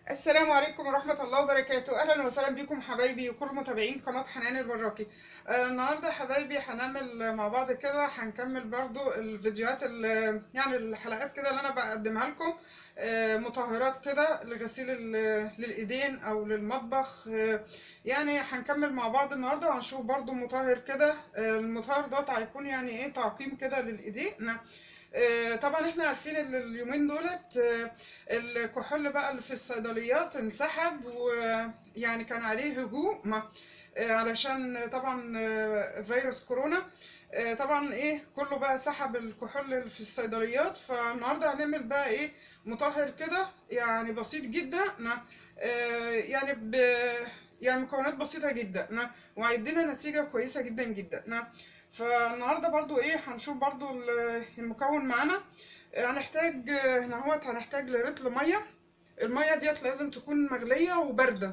السلام عليكم ورحمة الله وبركاته أهلا وسهلا بكم حبايبي وكل متابعين قناة حنان البراكي آه النهاردة حبايبي هنعمل مع بعض كده هنكمل برضو الفيديوهات ال- يعني الحلقات كده اللي أنا بقدمها لكم آه مطهرات كده لغسيل ال- للإيدين أو للمطبخ آه يعني هنكمل مع بعض النهاردة وهنشوف برضو مطهر كده آه المطهر ده هيكون يعني إيه تعقيم كده للإيدين آه، طبعا احنا عارفين ان اليومين دولت آه، الكحول بقى اللي في الصيدليات انسحب ويعني كان عليه هجوم آه، علشان طبعا آه، فيروس كورونا آه، طبعا ايه كله بقى سحب الكحول اللي في الصيدليات فالنهارده هنعمل بقى ايه مطهر كده يعني بسيط جدا آه، يعني ب يعني مكونات بسيطة جدا وهيدينا نتيجة كويسة جدا جدا فالنهارده برضو ايه هنشوف برضو ال- المكون معانا هنحتاج هنا هوت هنحتاج لرطل ميه الميه ديت لازم تكون مغليه وبارده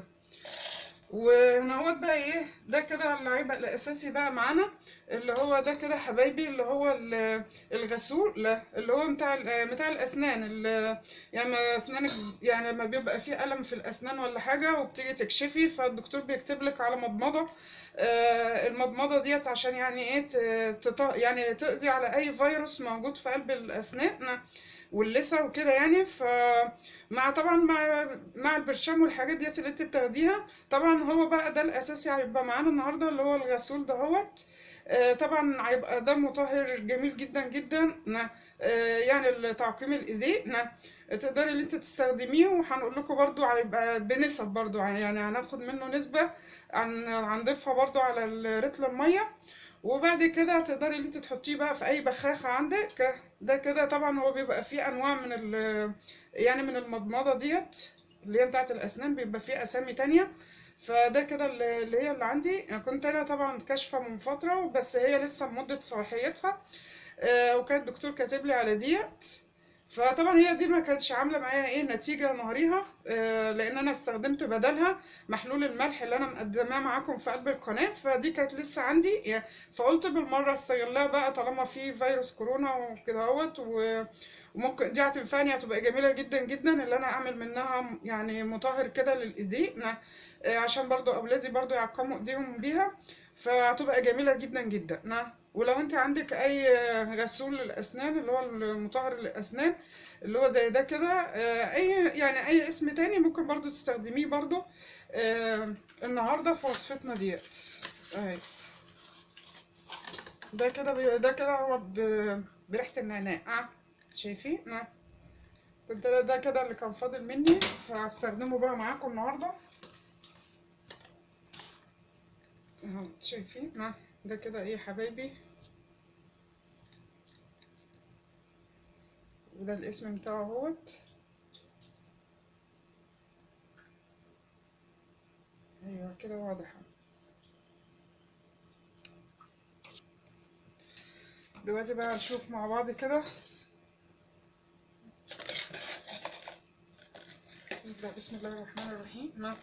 وهنا هوت بقى ايه ده كده اللي هيبقى الاساسي بقى معانا اللي هو ده كده حبايبي اللي هو ال- الغسول لا اللي هو بتاع ال- بتاع الاسنان اللي يعني ما اسنانك يعني لما بيبقى فيه الم في الاسنان ولا حاجه وبتيجي تكشفي فالدكتور بيكتب لك على مضمضه آه، المضمضه ديت عشان يعني ايه ت- تط- يعني تقضي على اي فيروس موجود في قلب الاسنان واللثه وكده يعني فمع طبعا مع مع البرشام والحاجات ديت اللي انت بتاخديها طبعا هو بقى ده الاساسي هيبقى معانا النهارده اللي هو الغسول دهوت آه، طبعا هيبقى ده مطهر جميل جدا جدا نا- آه، يعني لتعقيم الايدين نا- تقدري اللي انت تستخدميه وهنقول لكم برضو هيبقى بنسب برضو يعني هناخد منه نسبة عن هنضيفها برضو على رتل المية وبعد كده تقدري اللي انت تحطيه بقى في اي بخاخة عندك ده كده طبعا هو بيبقى فيه انواع من ال يعني من المضمضة ديت اللي هي بتاعت الاسنان بيبقى فيه اسامي تانية فده كده اللي اللي هي اللي عندي يعني كنت انا طبعا كاشفة من فترة بس هي لسه بمدة صلاحيتها آه، وكان الدكتور كاتب لي على ديت فطبعا هي دي ما كانتش عامله معايا ايه نتيجه نهاريها آه، لان انا استخدمت بدلها محلول الملح اللي انا مقدماه معاكم في قلب القناه فدي كانت لسه عندي يعني فقلت بالمره استغلها بقى طالما في فيروس كورونا وكده اهوت و- وممكن دي هتنفعني هتبقى جميله جدا جدا اللي انا اعمل منها يعني مطهر كده للايدين آه، عشان برضو اولادي برضو يعقموا ايديهم بيها فهتبقى جميله جدا جدا نعم ولو انت عندك اي غسول للاسنان اللي هو المطهر للاسنان اللي هو زي ده كده آه، اي يعني اي اسم تاني ممكن برضو تستخدميه برضو آه، النهارده في وصفتنا ديت اهي ده كده بي- ده كده هو ب- بريحة النعناع آه، شايفين نعم كنت ده, ده كده اللي كان فاضل مني فهستخدمه بقى معاكم النهارده اهو شايفين نعم ده كده ايه يا حبايبي وده الاسم بتاعه اهوت ايوه كده واضح دلوقتي بقى هنشوف مع بعض كده نبدأ بسم الله الرحمن الرحيم نعم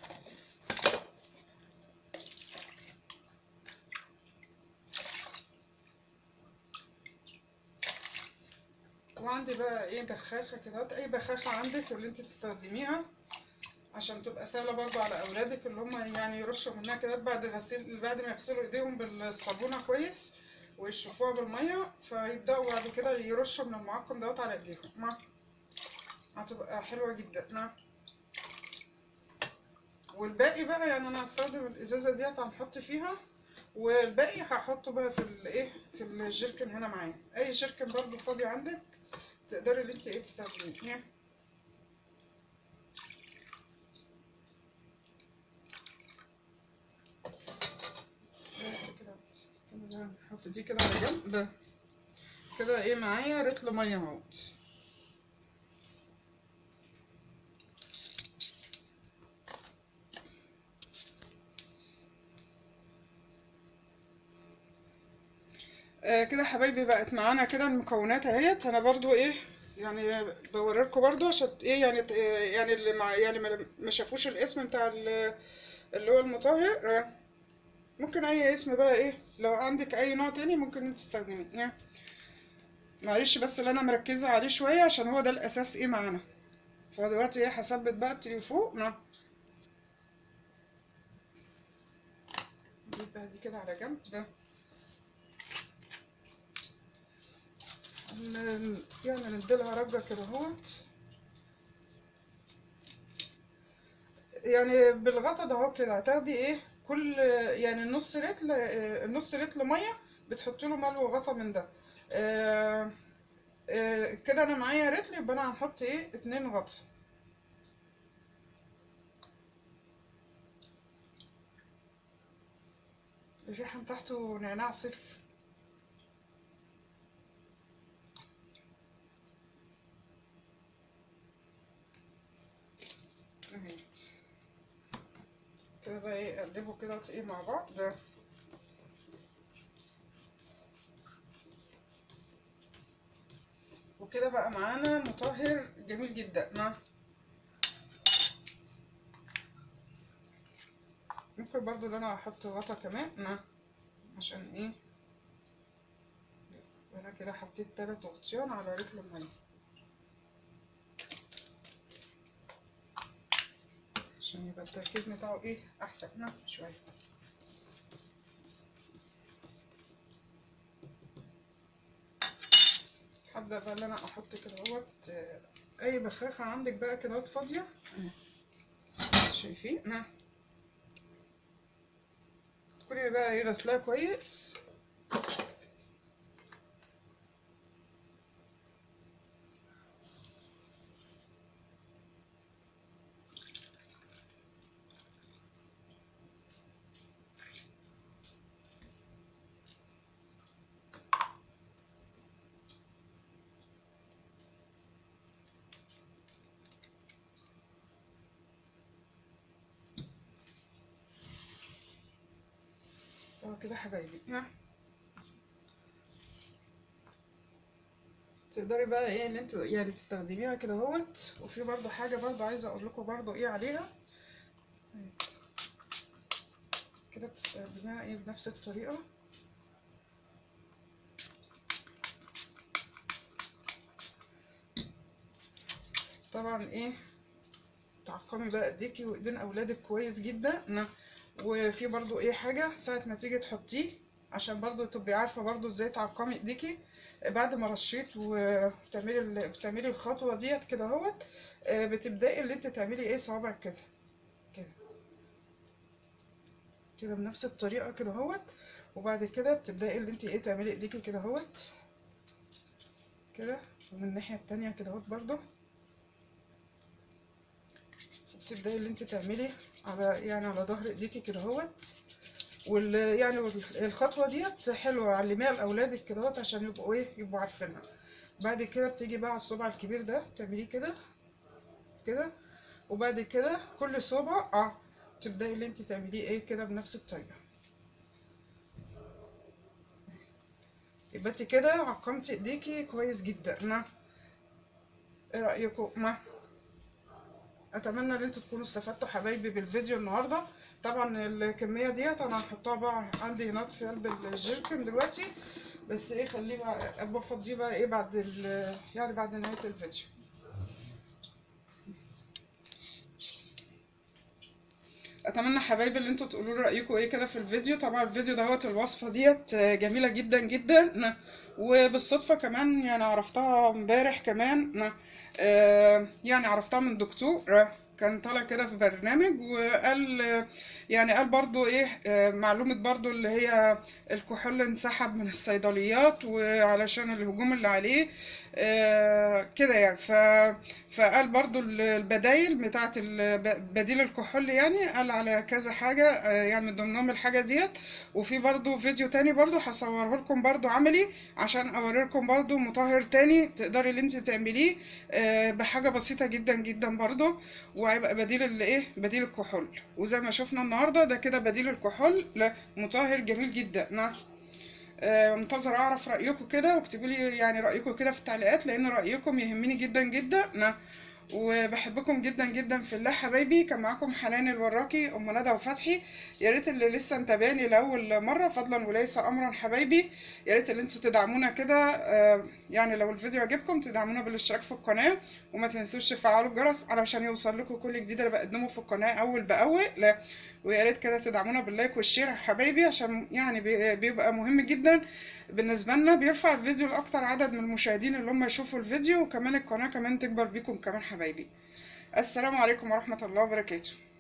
وعندي بقى ايه بخاخة كده اي بخاخة عندك اللي انت تستخدميها عشان تبقى سهلة برضو على اولادك اللي هم يعني يرشوا منها كده بعد غسيل بعد ما يغسلوا ايديهم بالصابونة كويس ويشرفوها بالمية فيبدأوا بعد كده يرشوا من المعقم دوت على ايديهم ما هتبقى حلوة جدا نعم والباقي بقى يعني انا هستخدم الازازة ديت هنحط فيها والباقي هحطه بقى في الايه في الجيركن هنا معايا اي جيركن برضو فاضي عندك تقدري اللي انت ايه تستخدميه بس كده كده نحط دي كده على جنب كده ايه معايا رتل ميه اهوت آه كده حبايبي بقت معانا كده المكونات اهيت انا برضو ايه يعني بوريلكم برضو عشان ايه يعني ت- يعني اللي مع يعني ما ما شافوش الاسم بتاع ال- اللي هو المطهر آه، ممكن اي اسم بقى ايه لو عندك اي نوع تاني ممكن انت تستخدميه يعني معلش بس اللي انا مركزة عليه شوية عشان هو ده الاساس ايه معانا فدلوقتي ايه هثبت بقى التليفون نعم نجيب بقى دي كده على جنب ده ن- يعني نديلها رجة كده اهوت يعني بالغطا ده اهو كده هتاخدي ايه كل يعني نص لتر آه، نص لتر ميه بتحطي له ملو غطا من ده آه، آه، كده انا معايا رتل يبقى انا هنحط ايه اتنين غطا الريحة من تحته نعناع صفر اهيت كده بقى ايه اقلبه كده ايه مع بعض ده وكده بقى معانا مطهر جميل جدا نعم ممكن برضو ان انا احط غطا كمان نعم عشان ايه انا كده حطيت تلات غطيان على رجل المية عشان يبقى التركيز بتاعه ايه احسن نعم شوية هبدأ بقى ان انا احط كده اهوت آه، اي بخاخة عندك بقى كده اهوت فاضية شايفين نعم تكوني بقى ايه غسلاها كويس اهو كده حبايبي نعم تقدري بقى ايه اللي انت يعني تستخدميها كده اهوت وفي برضو حاجة برضو عايزة اقول لكم برضو ايه عليها كده بتستخدميها ايه بنفس الطريقة طبعا ايه تعقمي بقى ايديكي وايدين اولادك كويس جدا نعم وفي برضو ايه حاجة ساعة ما تيجي تحطيه عشان برضو تبقي عارفة برضو ازاي تعقمي ايديكي بعد ما رشيت وبتعملي ال- بتعملي الخطوة ديت كده اهوت آه، بتبدأي اللي انت تعملي ايه صوابعك كده كده كده بنفس الطريقة كده اهوت وبعد كده بتبدأي اللي انت ايه تعملي ايديكي كده اهوت كده ومن الناحية التانية كده اهوت برضو وبتبدأي اللي انت تعملي على يعني على ظهر ايديكي كده اهوت وال يعني وال- الخطوة ديت حلوة علميها لأولادك كده اهوت عشان يبقوا ايه يبقوا عارفينها بعد كده بتيجي بقى على الصبع الكبير ده بتعمليه كده كده وبعد كده كل صبع اه تبدأي اللي انت تعمليه ايه كده بنفس الطريقة يبقى انت كده عقمتي ايديكي كويس جدا نعم ايه رأيكم ما اتمنى ان انتوا تكونوا استفدتوا حبايبي بالفيديو النهارده طبعا الكميه ديت انا هحطها بقى عندي هناك في قلب الجيركن دلوقتي بس ايه خليه بقى ابقى افضيه بقى ايه بعد ال يعني بعد نهايه الفيديو اتمنى حبايبي اللي انتوا تقولوا لي رايكم ايه كده في الفيديو طبعا الفيديو دوت الوصفه ديت جميله جدا جدا وبالصدفه كمان يعني عرفتها امبارح كمان آه، يعني عرفتها من دكتور كان طالع كده في برنامج وقال يعني قال برضو ايه آه، معلومة برضو اللي هي الكحول انسحب من الصيدليات وعلشان الهجوم اللي عليه آه، كده يعني ف فقال برضو البدايل بتاعت ال- بديل الكحول يعني قال على كذا حاجة آه، يعني من ضمنهم الحاجة ديت وفي برضو فيديو تاني برضو هصوره لكم برضو عملي عشان اوريلكم برضو مطهر تاني تقدري اللي انت تعمليه آه، بحاجة بسيطة جدا جدا برضو وهيبقى بديل الايه بديل الكحول وزي ما شفنا النهارده ده كده بديل الكحول لا مطهر جميل جدا نعم آه، منتظر اعرف رايكم كده واكتبوا لي يعني رايكم كده في التعليقات لان رايكم يهمني جدا جدا نعم وبحبكم جدا جدا في الله حبايبي كان معاكم حنان الوراكي ام ندى وفتحي يا ريت اللي لسه متابعني لاول مره فضلا وليس امرا حبايبي يا ريت اللي انتوا تدعمونا كده آه، يعني لو الفيديو عجبكم تدعمونا بالاشتراك في القناه وما تنسوش تفعلوا الجرس علشان يوصل لكم كل جديد انا بقدمه في القناه اول باول لا ويا ريت كده تدعمونا باللايك والشير يا حبايبي عشان يعني بي- بيبقى مهم جدا بالنسبه لنا بيرفع الفيديو لاكتر عدد من المشاهدين اللي هم يشوفوا الفيديو وكمان القناه كمان تكبر بيكم كمان حبايبي السلام عليكم ورحمه الله وبركاته